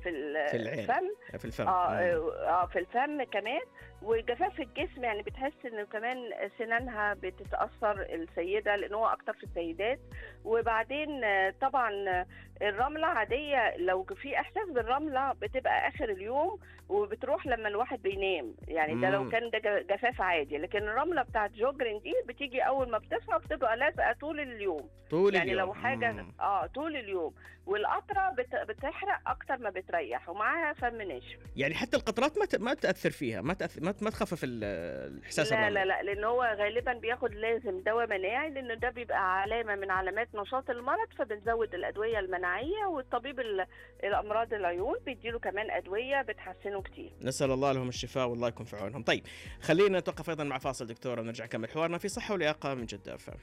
في ال- في العين. الفم في الفم اه مم. اه في الفم كمان وجفاف الجسم يعني بتحس انه كمان سنانها بتتاثر السيده لان هو اكتر في السيدات وبعدين آه، طبعا آه، الرمله عاديه لو في احساس بالرمله بتبقى اخر اليوم وبتروح لما الواحد بينام يعني ده لو مم. كان ده ج- جفاف عادي لكن الرمله بتاعت جوجرين دي بتيجي اول ما بتصحى بتبقى لازقه طول اليوم طول يعني اليوم لو حاجه مم. اه طول اليوم والقطره بت... بتحرق اكتر ما بتريح ومعاها فم ناشف يعني حتى القطرات ما ت- ما تاثر فيها ما تأثر ما, ت- ما تخفف ال- الاحساس لا الرملي. لا لا لان هو غالبا بياخد لازم دواء مناعي لان ده بيبقى علامه من علامات نشاط المرض فبنزود الادويه المناعيه والطبيب ال- الامراض العيون بيديله كمان ادويه بتحسنه كتير نسال الله لهم الشفاء والله يكون في عونهم طيب خلينا نتوقف ايضا مع فاصل دكتوره ونرجع نكمل حوارنا في صحه ولياقه من جده فهم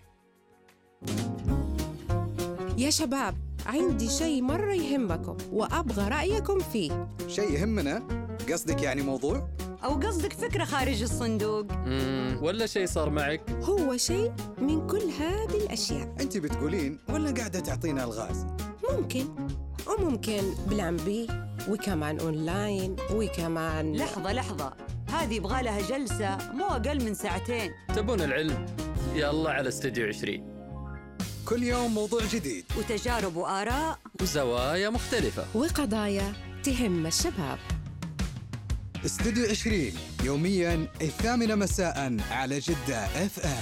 يا شباب عندي شيء مرة يهمكم وأبغى رأيكم فيه شيء يهمنا قصدك يعني موضوع أو قصدك فكرة خارج الصندوق مم، ولا شيء صار معك هو شيء من كل هذه الأشياء انت بتقولين ولا قاعده تعطينا الغاز ممكن وممكن بلان بي وكمان أونلاين وكمان لحظة لحظة هذه يبغى لها جلسة مو أقل من ساعتين تبون العلم يلا على استديو 20 كل يوم موضوع جديد وتجارب وآراء وزوايا مختلفة وقضايا تهم الشباب استوديو 20 يوميا الثامنة مساء على جدة اف ام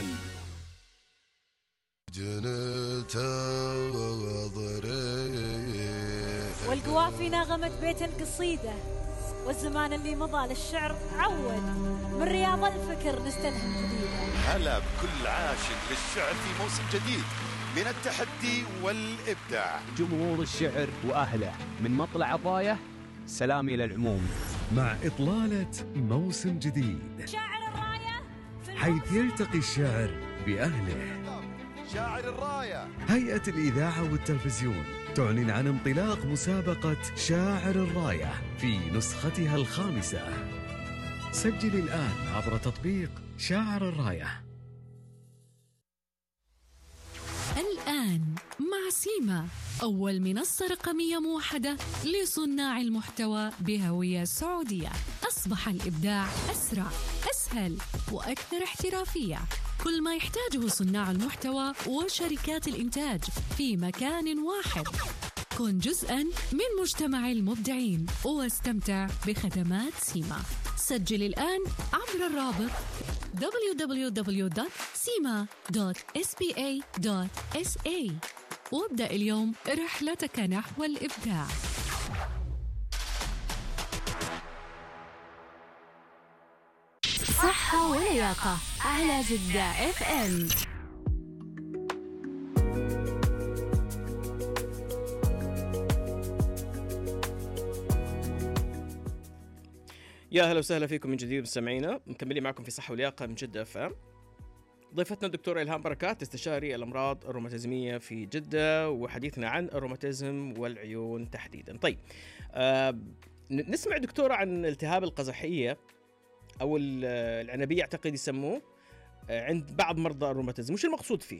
والقوافي ناغمت بيت القصيدة والزمان اللي مضى للشعر عود من رياض الفكر نستلهم جديدة هلا بكل عاشق للشعر في موسم جديد من التحدي والإبداع جمهور الشعر وأهله من مطلع عطايا سلامي للعموم مع إطلالة موسم جديد شاعر الراية في حيث يلتقي الشاعر بأهله شاعر الراية هيئة الإذاعة والتلفزيون تعلن عن انطلاق مسابقة شاعر الراية في نسختها الخامسة سجل الآن عبر تطبيق شاعر الراية الآن مع سيما أول منصة رقمية موحدة لصناع المحتوى بهوية سعودية أصبح الإبداع أسرع أسهل وأكثر احترافية كل ما يحتاجه صناع المحتوى وشركات الإنتاج في مكان واحد كن جزءا من مجتمع المبدعين واستمتع بخدمات سيما سجل الآن عبر الرابط www.sima.sba.sa وابدأ اليوم رحلتك نحو الإبداع صحة ولياقة على جدة اف ام يا هلا وسهلا فيكم من جديد مستمعينا مكملين معكم في صحه ولياقه من جده اف ضيفتنا الدكتوره الهام بركات استشاري الامراض الروماتيزميه في جده وحديثنا عن الروماتيزم والعيون تحديدا. طيب آه ن- نسمع دكتوره عن التهاب القزحيه او ال- العنبيه اعتقد يسموه آه، عند بعض مرضى الروماتيزم، وش المقصود فيه؟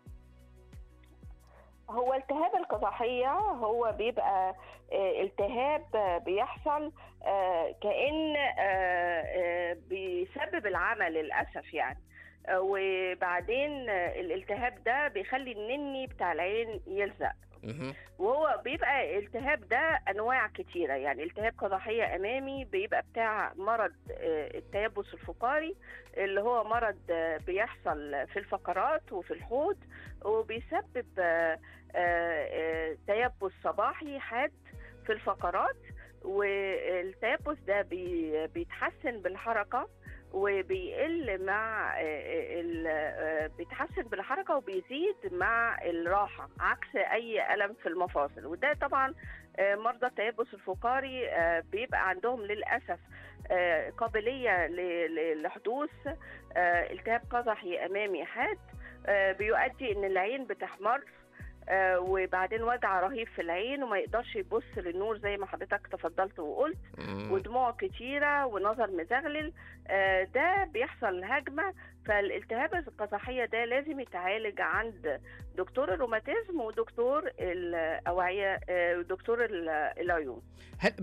هو التهاب القزحية هو بيبقى آه، التهاب آه، بيحصل آه، كأن آه، آه، بيسبب العمى للأسف يعني آه، وبعدين آه، الالتهاب ده بيخلي النني بتاع العين يلزق وهو بيبقى التهاب ده انواع كتيره يعني التهاب قزحيه امامي بيبقى بتاع مرض آه، التيبس الفقاري اللي هو مرض آه، بيحصل في الفقرات وفي الحوض وبيسبب آه، آه، آه، تيبس صباحي حاد في الفقرات والتيبس ده بي- بيتحسن بالحركه وبيقل مع آه، ال- آه، بيتحسن بالحركه وبيزيد مع الراحه عكس اي الم في المفاصل وده طبعا آه، مرضى التيبس الفقاري آه، بيبقى عندهم للاسف آه، قابليه ل- ل- لحدوث آه، التهاب قزحي امامي حاد آه، بيؤدي ان العين بتحمر آه، وبعدين وجع رهيب في العين وما يقدرش يبص للنور زي ما حضرتك تفضلت وقلت ودموع كتيرة ونظر مزغلل آه، ده بيحصل هجمة فالالتهاب القزحية ده لازم يتعالج عند دكتور الروماتيزم ودكتور الأوعية آه، ودكتور ال- العيون هل